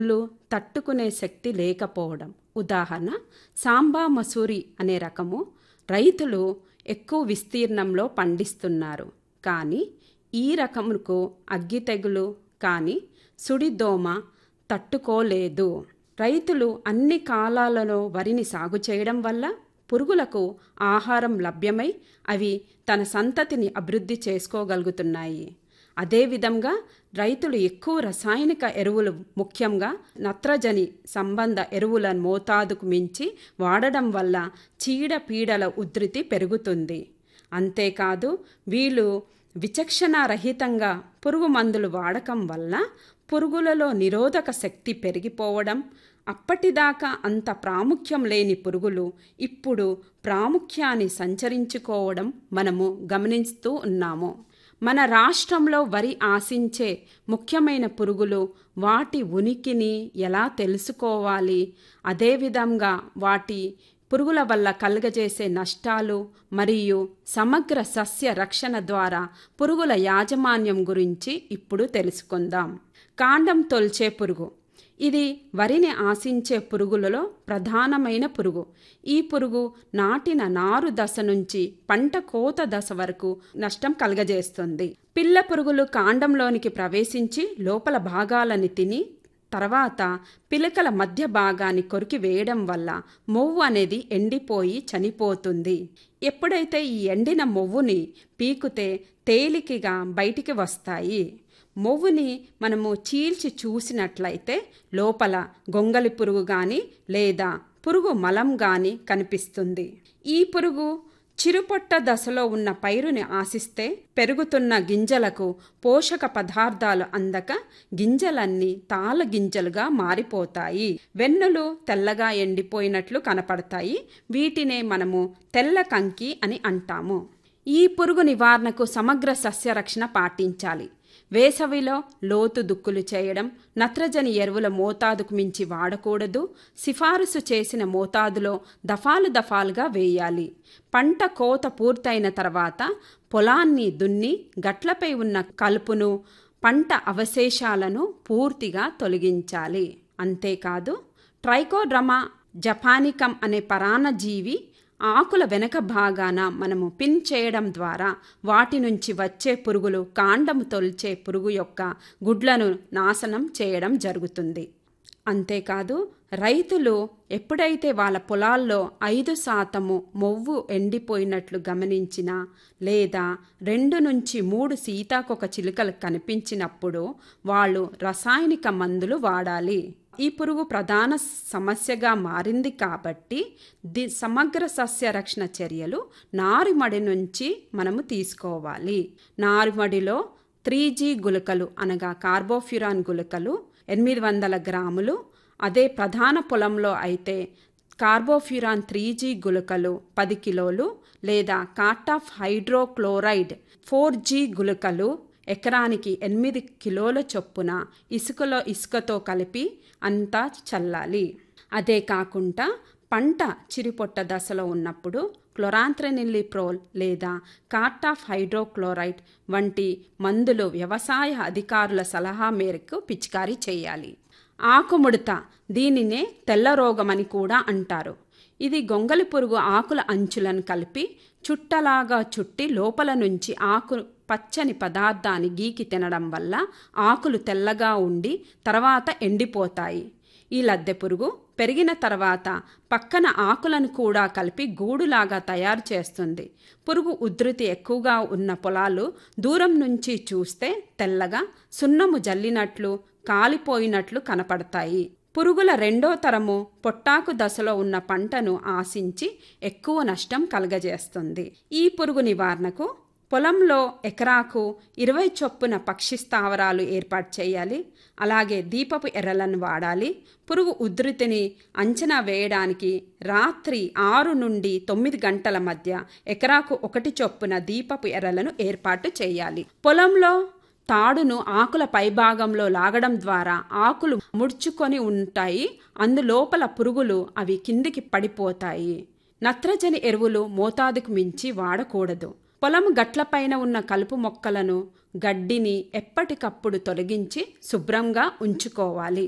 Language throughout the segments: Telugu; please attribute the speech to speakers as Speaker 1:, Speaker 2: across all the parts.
Speaker 1: లు తట్టుకునే శక్తి లేకపోవడం ఉదాహరణ సాంబా మసూరి అనే రకము రైతులు ఎక్కువ విస్తీర్ణంలో పండిస్తున్నారు కానీ ఈ రకముకు అగ్గి తెగులు కానీ సుడిదోమ తట్టుకోలేదు రైతులు అన్ని కాలాలలో వరిని సాగు చేయడం వల్ల పురుగులకు ఆహారం లభ్యమై అవి తన సంతతిని అభివృద్ధి చేసుకోగలుగుతున్నాయి అదేవిధంగా రైతులు ఎక్కువ రసాయనిక ఎరువులు ముఖ్యంగా నత్రజని సంబంధ ఎరువుల మోతాదుకు మించి వాడడం వల్ల చీడ పీడల ఉధృతి పెరుగుతుంది అంతేకాదు వీళ్ళు విచక్షణారహితంగా పురుగు మందులు వాడకం వల్ల పురుగులలో నిరోధక శక్తి పెరిగిపోవడం అప్పటిదాకా అంత ప్రాముఖ్యం లేని పురుగులు ఇప్పుడు ప్రాముఖ్యాన్ని సంచరించుకోవడం మనము గమనిస్తూ ఉన్నాము మన రాష్ట్రంలో వరి ఆశించే ముఖ్యమైన పురుగులు వాటి ఉనికిని ఎలా తెలుసుకోవాలి అదేవిధంగా వాటి పురుగుల వల్ల కలుగజేసే నష్టాలు మరియు సమగ్ర సస్య రక్షణ ద్వారా పురుగుల యాజమాన్యం గురించి ఇప్పుడు తెలుసుకుందాం కాండం తొల్చే పురుగు ఇది వరిని ఆశించే పురుగులలో ప్రధానమైన పురుగు ఈ పురుగు నాటిన నారు దశ నుంచి పంట కోత దశ వరకు నష్టం కలగజేస్తుంది పిల్ల పురుగులు కాండంలోనికి ప్రవేశించి లోపల భాగాలని తిని తర్వాత పిలకల మధ్య భాగాన్ని కొరికి వేయడం వల్ల మొవ్వు అనేది ఎండిపోయి చనిపోతుంది ఎప్పుడైతే ఈ ఎండిన మొవ్వుని పీకుతే తేలికగా బయటికి వస్తాయి మొవ్వుని మనము చీల్చి చూసినట్లయితే లోపల గొంగలి పురుగు కానీ లేదా పురుగు మలం కానీ కనిపిస్తుంది ఈ పురుగు చిరుపొట్ట దశలో ఉన్న పైరుని ఆశిస్తే పెరుగుతున్న గింజలకు పోషక పదార్థాలు అందక గింజలన్నీ తాళ గింజలుగా మారిపోతాయి వెన్నులు తెల్లగా ఎండిపోయినట్లు కనపడతాయి వీటినే మనము తెల్ల కంకి అని అంటాము ఈ పురుగు నివారణకు సమగ్ర సస్యరక్షణ పాటించాలి వేసవిలో లోతు దుక్కులు చేయడం నత్రజని ఎరువుల మోతాదుకు మించి వాడకూడదు సిఫారసు చేసిన మోతాదులో దఫాలు దఫాలుగా వేయాలి పంట కోత పూర్తయిన తర్వాత పొలాన్ని దున్ని గట్లపై ఉన్న కలుపును పంట అవశేషాలను పూర్తిగా తొలగించాలి అంతేకాదు ట్రైకోడ్రమా జపానికం అనే పరాన్నజీవి ఆకుల వెనక భాగాన మనము పిన్ చేయడం ద్వారా వాటి నుంచి వచ్చే పురుగులు కాండము తొలిచే పురుగు యొక్క గుడ్లను నాశనం చేయడం జరుగుతుంది అంతేకాదు రైతులు ఎప్పుడైతే వాళ్ళ పొలాల్లో ఐదు శాతము మొవ్వు ఎండిపోయినట్లు గమనించినా లేదా రెండు నుంచి మూడు సీతాకొక చిలుకలు కనిపించినప్పుడు వాళ్ళు రసాయనిక మందులు వాడాలి ఈ పురుగు ప్రధాన సమస్యగా మారింది కాబట్టి ది సమగ్ర సస్య రక్షణ చర్యలు నారుమడి నుంచి మనము తీసుకోవాలి నారుమడిలో త్రీ జీ గుళికలు అనగా కార్బోఫ్యురాన్ గుళికలు ఎనిమిది వందల గ్రాములు అదే ప్రధాన పొలంలో అయితే కార్బోఫ్యురాన్ త్రీ జీ గుళికలు పది కిలోలు లేదా కాటాఫ్ హైడ్రోక్లోరైడ్ ఫోర్ జీ గుళికలు ఎకరానికి ఎనిమిది కిలోల చొప్పున ఇసుకలో ఇసుకతో కలిపి అంతా చల్లాలి అదే కాకుండా పంట చిరిపొట్ట దశలో ఉన్నప్పుడు క్లొరాంత్రనిల్లిప్రోల్ లేదా కార్టాఫ్ హైడ్రోక్లోరైడ్ వంటి మందులు వ్యవసాయ అధికారుల సలహా మేరకు పిచికారీ చేయాలి ఆకుముడత దీనినే తెల్ల రోగమని కూడా అంటారు ఇది గొంగలి పురుగు ఆకుల అంచులను కలిపి చుట్టలాగా చుట్టి లోపల నుంచి ఆకు పచ్చని పదార్థాన్ని గీకి తినడం వల్ల ఆకులు తెల్లగా ఉండి తర్వాత ఎండిపోతాయి ఈ లద్దె పురుగు పెరిగిన తర్వాత పక్కన ఆకులను కూడా కలిపి గూడులాగా తయారు చేస్తుంది పురుగు ఉధృతి ఎక్కువగా ఉన్న పొలాలు దూరం నుంచి చూస్తే తెల్లగా సున్నము జల్లినట్లు కాలిపోయినట్లు కనపడతాయి పురుగుల రెండో తరము పొట్టాకు దశలో ఉన్న పంటను ఆశించి ఎక్కువ నష్టం కలగజేస్తుంది ఈ పురుగు నివారణకు పొలంలో ఎకరాకు ఇరవై చొప్పున పక్షి స్థావరాలు ఏర్పాటు చేయాలి అలాగే దీపపు ఎర్రలను వాడాలి పురుగు ఉధృతిని అంచనా వేయడానికి రాత్రి ఆరు నుండి తొమ్మిది గంటల మధ్య ఎకరాకు ఒకటి చొప్పున దీపపు ఎర్రలను ఏర్పాటు చేయాలి పొలంలో తాడును ఆకుల పైభాగంలో లాగడం ద్వారా ఆకులు ముడుచుకొని ఉంటాయి అందులోపల పురుగులు అవి కిందికి పడిపోతాయి నత్రజని ఎరువులు మోతాదుకు మించి వాడకూడదు పొలం గట్లపైన ఉన్న కలుపు మొక్కలను గడ్డిని ఎప్పటికప్పుడు తొలగించి శుభ్రంగా ఉంచుకోవాలి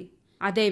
Speaker 1: అదే